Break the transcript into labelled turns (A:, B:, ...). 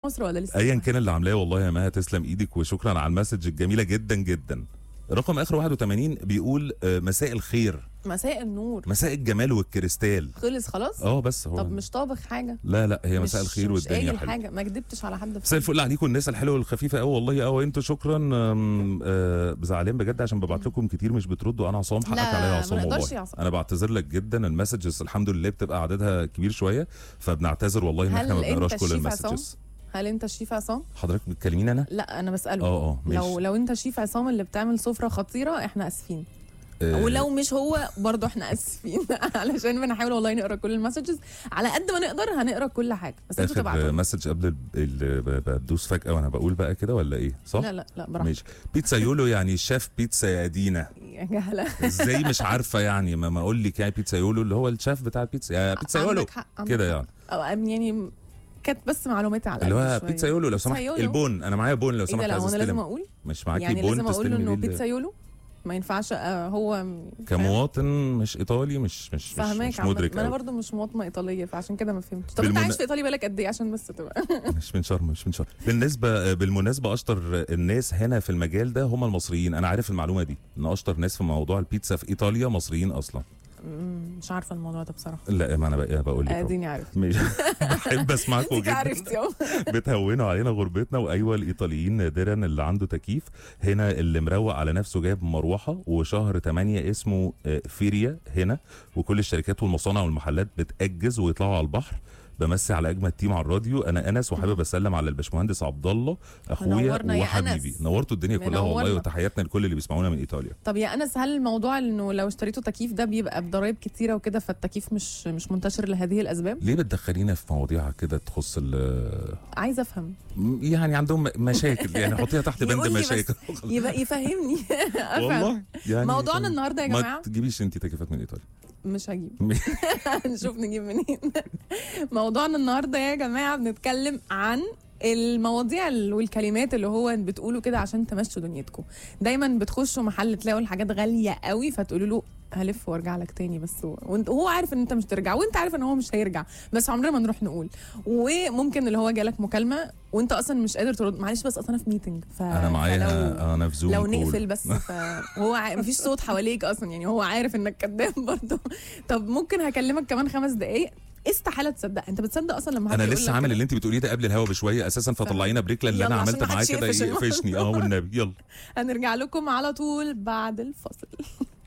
A: مصر ولا لسه
B: ايا كان اللي عاملاه والله يا مها تسلم ايدك وشكرا على المسج الجميله جدا جدا رقم اخر 81 بيقول آه، مساء الخير
A: مساء النور
B: مساء الجمال والكريستال
A: خلص خلاص
B: اه بس هو
A: طب مش طابخ حاجه
B: لا لا هي مساء
A: مش-
B: الخير
A: مش
B: والدنيا
A: قايل
B: حلوه
A: حاجه ما كدبتش على حد
B: مساء الفل عليكم الناس الحلوه والخفيفه قوي والله قوي انتوا شكرا أم، آه، زعلان بجد عشان ببعت لكم كتير مش بتردوا انا عصام حقك
A: لا،
B: عليا يا
A: ما
B: عصام
A: نقدرش
B: والله
A: يا عصام.
B: انا بعتذر لك جدا المسجز الحمد لله بتبقى عددها كبير شويه فبنعتذر والله ان
A: هل
B: احنا ما
A: انت
B: بنقراش كل
A: الشيف عصام؟
B: المسجز
A: هل انت الشيف عصام
B: حضرتك بتكلميني انا
A: لا انا بساله
B: اه اه ماشي
A: لو لو انت شيف عصام اللي بتعمل سفره خطيره احنا اسفين
B: آه،
A: ولو مش هو برضه احنا اسفين علشان بنحاول والله نقرا كل المسجز على قد ما نقدر هنقرا كل حاجه بس انتوا
B: اخر
A: تبعتوا
B: مسج قبل ال- ال- ب- بدوس فجاه وانا بقول بقى كده ولا ايه صح
A: لا لا لا براحتك
B: ماشي بيتزا يولو يعني شيف بيتزا يا دينا
A: يا جهله
B: ازاي مش عارفه يعني ما ما اقول لك يعني بيتزا يولو اللي هو الشيف بتاع البيتزا يا بيتزا يولو
A: عندك حق عندك
B: كده
A: حق.
B: يعني
A: أو يعني كانت بس معلوماتي على
B: اللي
A: قد
B: هو
A: شوية.
B: بيتزا يولو لو سمحت
A: يولو.
B: البون انا معايا بون لو
A: ايه ده
B: سمحت
A: لا
B: عايز
A: هو انا لازم
B: استلم
A: اقول
B: مش معاكي
A: يعني
B: بون
A: لازم اقول له
B: تستلمي
A: انه
B: بيه ال-
A: بيتزا يولو ما ينفعش آه، هو فاهم؟
B: كمواطن مش ايطالي مش مش مش,
A: فاهماك
B: مش
A: عامة.
B: مدرك
A: ما انا
B: أوي.
A: برضو مش مواطنه ايطاليه فعشان كده ما فهمتش طب انت
B: بالمنا-
A: عايش في ايطاليا بالك قد ايه عشان بس تبقى
B: مش من شرم مش من شرم بالنسبه بالمناسبه اشطر الناس هنا في المجال ده هم المصريين انا عارف المعلومه دي ان اشطر ناس في موضوع البيتزا في ايطاليا مصريين اصلا
A: مم، مش عارفه الموضوع ده بصراحه
B: لا ما انا بقى بقول لك أهو.
A: اديني عارف
B: مش بحب اسمعكم
A: اديك
B: جدا
A: عرفتي اهو
B: بتهونوا علينا غربتنا وايوه الايطاليين نادرا اللي عنده تكييف هنا اللي مروق على نفسه جاب مروحه وشهر 8 اسمه آه، فيريا هنا وكل الشركات والمصانع والمحلات بتاجز ويطلعوا على البحر بمسي على اجمد تيم على الراديو انا انس وحابب اسلم على الباشمهندس عبد الله اخويا
A: منورنا يا
B: وحبيبي
A: أنس.
B: نورتوا الدنيا كلها والله
A: منورنا.
B: وتحياتنا لكل اللي بيسمعونا من ايطاليا
A: طب يا انس هل الموضوع انه لو اشتريتوا تكييف ده بيبقى بضرايب كتيره وكده فالتكييف مش مش منتشر لهذه الاسباب
B: ليه بتدخلينا في مواضيع كده تخص ال-
A: عايزه افهم
B: يعني عندهم مشاكل يعني حطيها تحت بند
A: يقول لي بس
B: مشاكل
A: يبقى يفهمني افهم
B: والله يعني
A: موضوعنا النهارده يا
B: ما
A: جماعه
B: تجيبيش انت تكييفات من ايطاليا
A: مش هجيب نشوف نجيب منين موضوعنا النهارده يا جماعه بنتكلم عن المواضيع ال- والكلمات اللي هو بتقولوا كده عشان تمشوا دنيتكم دايما بتخشوا محل تلاقوا الحاجات غاليه قوي فتقولوا له هلف وارجع لك تاني بس هو وانت وهو عارف ان انت مش ترجع وانت عارف ان هو مش هيرجع بس عمرنا ما نروح نقول وممكن اللي هو جالك مكالمه وانت اصلا مش قادر ترد معلش بس اصلا انا في ميتنج ف...
B: انا
A: فلو-
B: معايا انا في زوم
A: لو
B: كول.
A: نقفل بس فهو ع... مفيش صوت حواليك اصلا يعني هو عارف انك كذاب برضه طب ممكن هكلمك كمان خمس دقايق استحاله تصدق انت بتصدق اصلا لما حد
B: انا
A: يقول
B: لسه
A: لك
B: عامل
A: كده؟
B: اللي انت بتقوليه ده قبل الهوا بشويه اساسا فطلعينا بريك لان اللي
A: يلا
B: انا
A: عشان
B: عملت
A: ما
B: معاه
A: حدش
B: كده
A: يقفش
B: يقفشني اه والنبي يلا
A: هنرجع لكم على طول بعد الفصل